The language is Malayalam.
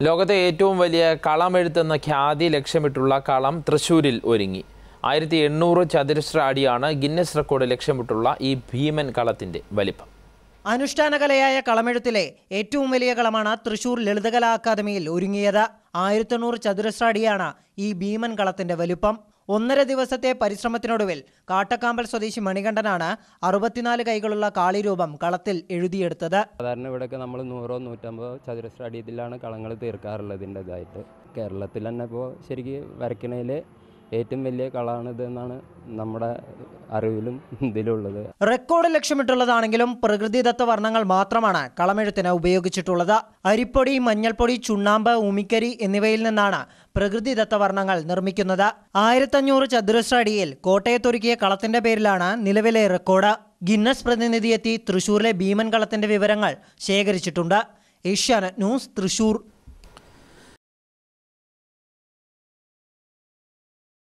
ലോകത്തെ ഏറ്റവും വലിയ കളമെഴുത്തെന്ന ഖ്യാതി ലക്ഷ്യമിട്ടുള്ള കളം തൃശൂരിൽ ഒരുങ്ങി ആയിരത്തി എണ്ണൂറ് ചതുരശ്ര അടിയാണ് ഗിന്നസ് റെക്കോർഡ് ലക്ഷ്യമിട്ടുള്ള ഈ ഭീമൻ കളത്തിന്റെ വലിപ്പം അനുഷ്ഠാന കലയായ കളമെഴുത്തിലെ ഏറ്റവും വലിയ കളമാണ് തൃശൂർ ലളിതകലാ അക്കാദമിയിൽ ഒരുങ്ങിയത് ആയിരത്തെണ്ണൂറ് ചതുരശ്ര അടിയാണ് ഈ ഭീമൻ കളത്തിന്റെ വലുപ്പം ഒന്നര ദിവസത്തെ പരിശ്രമത്തിനൊടുവിൽ കാട്ടക്കാമ്പൽ സ്വദേശി മണികണ്ഠനാണ് അറുപത്തിനാല് കൈകളുള്ള കാളിരൂപം കളത്തിൽ എഴുതിയെടുത്തത് സാധാരണ ഇവിടെയൊക്കെ നമ്മൾ നൂറോ നൂറ്റമ്പതോ ചതുരശ്ര അടി ഇതിലാണ് കളങ്ങൾ തീർക്കാറുള്ളത് ഇതിൻ്റെതായിട്ട് കേരളത്തിൽ തന്നെ ഇപ്പോൾ ശരിക്കും വരയ്ക്കണതിൽ ഏറ്റവും വലിയ കളമാണ് ഇതെന്നാണ് നമ്മുടെ അറിവിലും ഇതിലുള്ളത് റെക്കോർഡ് ലക്ഷ്യമിട്ടുള്ളതാണെങ്കിലും പ്രകൃതിദത്ത വർണ്ണങ്ങൾ മാത്രമാണ് കളമെഴുത്തിന് ഉപയോഗിച്ചിട്ടുള്ളത് അരിപ്പൊടി മഞ്ഞൾപ്പൊടി ചുണ്ണാമ്പ് ഉമിക്കരി എന്നിവയിൽ നിന്നാണ് പ്രകൃതിദത്ത വർണ്ണങ്ങൾ നിർമ്മിക്കുന്നത് ആയിരത്തഞ്ഞൂറ് ചതുരശ്ര അടിയിൽ കോട്ടയത്തൊരുക്കിയ കളത്തിന്റെ പേരിലാണ് നിലവിലെ റെക്കോർഡ് ഗിന്നസ് പ്രതിനിധിയെത്തി തൃശൂരിലെ ഭീമൻ കളത്തിന്റെ വിവരങ്ങൾ ശേഖരിച്ചിട്ടുണ്ട് ഏഷ്യാനെറ്റ് ന്യൂസ് തൃശൂർ